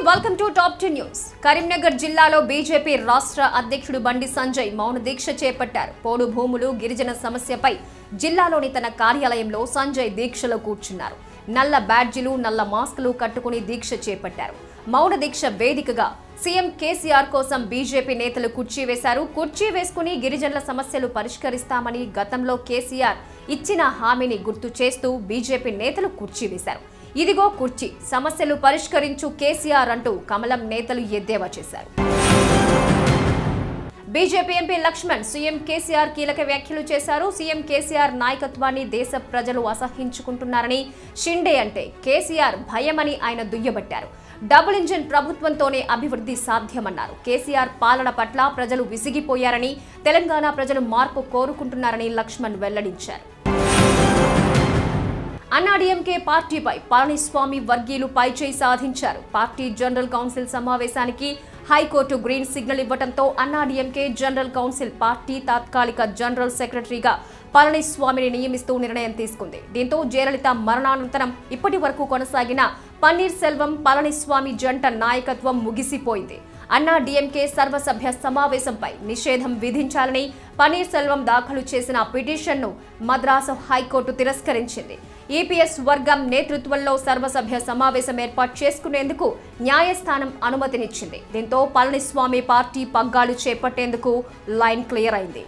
welcome to top ten news Karimnagar జిల్లాలో బీజేపీ రాష్ట్ర అధ్యక్షుడు బండి సంజయ్ మౌన దీక్ష చేపట్టారు పోడు భూములు గిరిజన సమస్యపై జిల్లాలోని తన కార్యాలయంలో సంజయ్ దీక్షలో కూర్చున్నారు నల్ల బ్యాడ్జీలు నల్ల మాస్కులు కట్టుకుని దీక్ష చేపట్టారు మౌన దీక్ష వేదికగా సీఎం కేసీఆర్ కోసం బీజేపీ నేతలు కుర్చీ వేశారు కుర్చీ వేసుకుని గిరిజనుల సమస్యలు పరిష్కరిస్తామని గతంలో కేసీఆర్ ఇచ్చిన హామీని గుర్తు చేస్తూ బీజేపీ నేతలు కుర్చీ వేశారు ఇదిగో కుర్చీ సమస్యలు పరిష్కరించు కేసీఆర్ అంటూ కమలం నేతలు ఎద్దేవా చేశారు BJP MP Laxman CM KCR కీలక వ్యాఖ్యలు చేశారు సీఎం కేసీఆర్ నాయకత్వాన్ని దేశ ప్రజలు అసహించుకుంటున్నారని షిండే అంటే కేసీఆర్ భయమని ఆయన దుయ్యబట్టారు డబుల్ ఇంజిన్ ప్రభుత్వంతోనే అభివృద్ధి సాధ్యమన్నారు కేసీఆర్ పాలన పట్ల ప్రజలు విసిగిపోయారని తెలంగాణ ప్రజలు మార్పు కోరుకుంటున్నారని లక్ష్మణ్ వెల్లడించారు అన్నాడీఎంకే పార్టీపై పళనిస్వామి వర్గీయులు పైచేయి సాధించారు పార్టీ జనరల్ కౌన్సిల్ సమావేశానికి హైకోర్టు గ్రీన్ సిగ్నల్ ఇవ్వడంతో అన్నాడీఎంకే జనరల్ కౌన్సిల్ పార్టీ తాత్కాలిక జనరల్ సెక్రటరీగా పళనిస్వామిని నియమిస్తూ నిర్ణయం తీసుకుంది దీంతో జయలలిత మరణానంతరం ఇప్పటి వరకు కొనసాగిన పన్నీర్ సెల్వం పళనిస్వామి జంట నాయకత్వం ముగిసిపోయింది అన్నా డీఎంకే సర్వసభ్య సమావేశంపై నిషేధం విధించాలని పన్నీర్ సెల్వం దాఖలు చేసిన పిటిషన్ను మద్రాసు హైకోర్టు తిరస్కరించింది ఈపీఎస్ వర్గం నేతృత్వంలో సర్వసభ్య సమావేశం ఏర్పాటు చేసుకునేందుకు న్యాయస్థానం అనుమతినిచ్చింది దీంతో పళనిస్వామి పార్టీ పగ్గాలు చేపట్టేందుకు లైన్ క్లియర్ అయింది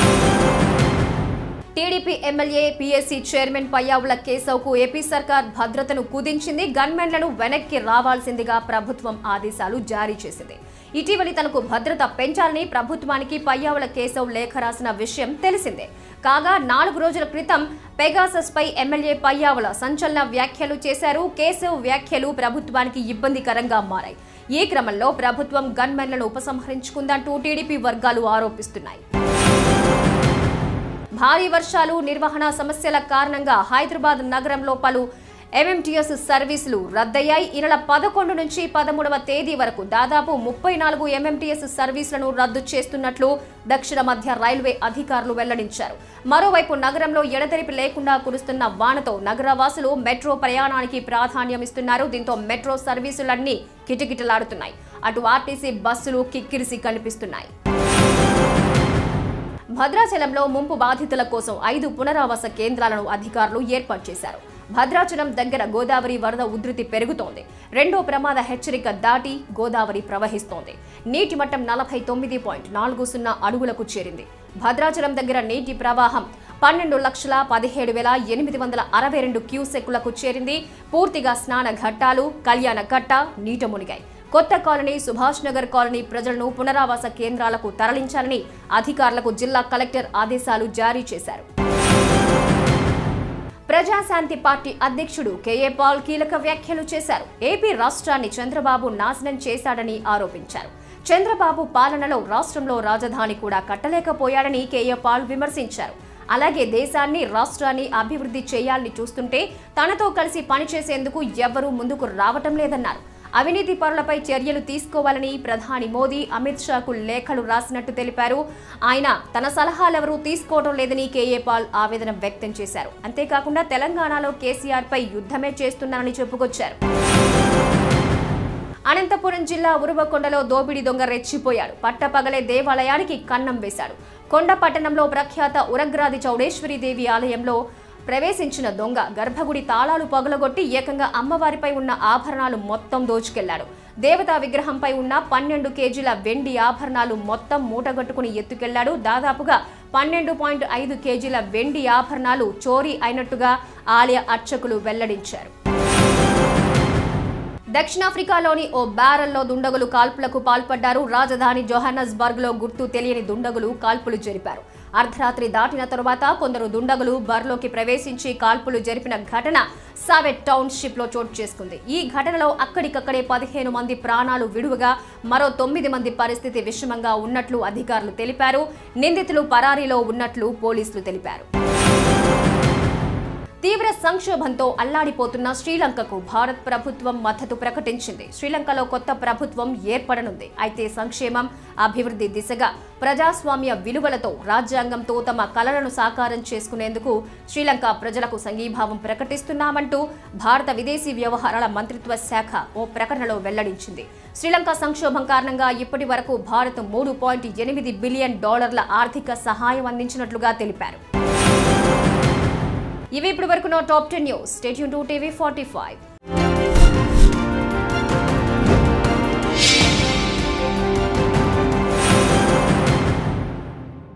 TDP MLA PSC chairman Payyavula కేశవ్కు ఏపీ సర్కార్ భద్రతను కుదించింది గన్మెన్లను వెనక్కి రావాల్సిందిగా ప్రభుత్వం ఆదేశాలు జారీ చేసింది ఇటీవలి తనకు భద్రత పెంచాలని ప్రభుత్వానికి పయ్యావుల కేశవ్ లేఖ రాసిన విషయం తెలిసిందే కాగా నాలుగు రోజుల క్రితం పెగాసస్ పై ఎమ్మెల్యే పయ్యావుల సంచలన వ్యాఖ్యలు చేశారు కేశవ్ వ్యాఖ్యలు ప్రభుత్వానికి ఇబ్బందికరంగా మారాయి ఈ క్రమంలో ప్రభుత్వం గన్మెన్లను ఉపసంహరించుకుందంటూ టీడీపీ వర్గాలు ఆరోపిస్తున్నాయి భారీ వర్షాలు నిర్వహణ సమస్యల కారణంగా హైదరాబాద్ నగరంలో పలు ఎంఎంటీఎస్ సర్వీసులు రద్దయ్యాయి ఈ నెల పదకొండు నుంచి పదమూడవ తేదీ వరకు దాదాపు ముప్పై నాలుగు ఎంఎంటీఎస్ సర్వీసులను రద్దు చేస్తున్నట్లు దక్షిణ మధ్య రైల్వే అధికారులు వెల్లడించారు మరోవైపు నగరంలో ఎడతెరిపి లేకుండా కురుస్తున్న వానతో నగరవాసులు మెట్రో ప్రయాణానికి ప్రాధాన్యమిస్తున్నారు దీంతో మెట్రో సర్వీసులన్నీ కిటకిటలాడుతున్నాయి అటు ఆర్టీసీ బస్సులు కిక్కిరిసి కనిపిస్తున్నాయి భద్రాచలంలో ముంపు బాధితుల కోసం ఐదు పునరావాస కేంద్రాలను అధికారులు ఏర్పాటు చేశారు భద్రాచలం దగ్గర గోదావరి వరద ఉధృతి పెరుగుతోంది రెండో ప్రమాద హెచ్చరిక దాటి గోదావరి ప్రవహిస్తోంది నీటి మట్టం నలభై తొమ్మిది పాయింట్ నాలుగు సున్నా అడుగులకు చేరింది భద్రాచలం దగ్గర నీటి ప్రవాహం పన్నెండు లక్షల పదిహేడు వేల ఎనిమిది వందల అరవై రెండు క్యూసెక్కులకు చేరింది పూర్తిగా స్నాన ఘట్టాలు కళ్యాణ కట్ట నీట మునిగాయి కొత్త కాలనీ సుభాష్ నగర్ కాలనీ ప్రజలను పునరావాస కేంద్రాలకు తరలించాలని అధికారులకు జిల్లా కలెక్టర్ ఆదేశాలు జారీ చేశారు ప్రజాశాంతి పార్టీ అధ్యక్షుడు కేఏ పాల్ కీలక వ్యాఖ్యలు చేశారు ఏపీ రాష్ట్రాన్ని చంద్రబాబు నాశనం చేశాడని ఆరోపించారు చంద్రబాబు పాలనలో రాష్ట్రంలో రాజధాని కూడా కట్టలేకపోయాడని కేఏ పాల్ విమర్శించారు అలాగే దేశాన్ని రాష్ట్రాన్ని అభివృద్ధి చేయాలని చూస్తుంటే తనతో కలిసి పనిచేసేందుకు ఎవ్వరూ ముందుకు రావటం లేదన్నారు అవినీతి పరులపై చర్యలు తీసుకోవాలని ప్రధాని మోదీ అమిత్ షాకు లేఖలు రాసినట్టు తెలిపారు ఆయన తన సలహాలెవరూ తీసుకోవడం లేదని కేఏ పాల్ ఆవేదన వ్యక్తం చేశారు అంతేకాకుండా తెలంగాణలో కేసీఆర్ పై యుద్ధమే చేస్తున్నారని చెప్పుకొచ్చారు అనంతపురం జిల్లా ఉరువకొండలో దోపిడీ దొంగ రెచ్చిపోయాడు పట్టపగలే దేవాలయానికి కన్నం వేశాడు కొండ పట్టణంలో ప్రఖ్యాత ఉరగ్రాది చౌడేశ్వరి దేవి ఆలయంలో ప్రవేశించిన దొంగ గర్భగుడి తాళాలు పగులగొట్టి ఏకంగా అమ్మవారిపై ఉన్న ఆభరణాలు మొత్తం దోచుకెళ్లాడు దేవతా విగ్రహంపై ఉన్న పన్నెండు కేజీల వెండి ఆభరణాలు మొత్తం మూటగట్టుకుని ఎత్తుకెళ్లాడు దాదాపుగా పన్నెండు పాయింట్ ఐదు కేజీల వెండి ఆభరణాలు చోరీ అయినట్టుగా ఆలయ అర్చకులు వెల్లడించారు దక్షిణాఫ్రికాలోని ఓ బ్యారల్లో దుండగులు కాల్పులకు పాల్పడ్డారు రాజధాని జోహానస్బర్గ్ లో గుర్తు తెలియని దుండగులు కాల్పులు జరిపారు అర్ధరాత్రి దాటిన తరువాత కొందరు దుండగులు బర్లోకి ప్రవేశించి కాల్పులు జరిపిన ఘటన సావెట్ టౌన్షిప్ లో చోటు చేసుకుంది ఈ ఘటనలో అక్కడికక్కడే పదిహేను మంది ప్రాణాలు విడువగా మరో తొమ్మిది మంది పరిస్థితి విషమంగా ఉన్నట్లు అధికారులు తెలిపారు నిందితులు పరారీలో ఉన్నట్లు పోలీసులు తెలిపారు తీవ్ర సంక్షోభంతో అల్లాడిపోతున్న శ్రీలంకకు భారత్ ప్రభుత్వం మద్దతు ప్రకటించింది శ్రీలంకలో కొత్త ప్రభుత్వం ఏర్పడనుంది అయితే సంక్షేమం అభివృద్ధి దిశగా ప్రజాస్వామ్య విలువలతో రాజ్యాంగంతో తమ కలలను సాకారం చేసుకునేందుకు శ్రీలంక ప్రజలకు సంఘీభావం ప్రకటిస్తున్నామంటూ భారత విదేశీ వ్యవహారాల మంత్రిత్వ శాఖ ఓ ప్రకటనలో వెల్లడించింది శ్రీలంక సంక్షోభం కారణంగా ఇప్పటి వరకు భారత్ మూడు పాయింట్ ఎనిమిది బిలియన్ డాలర్ల ఆర్థిక సహాయం అందించినట్లుగా తెలిపారు ఇవి ఇప్పటి వరకు నా top ten news stay tuned to TV forty five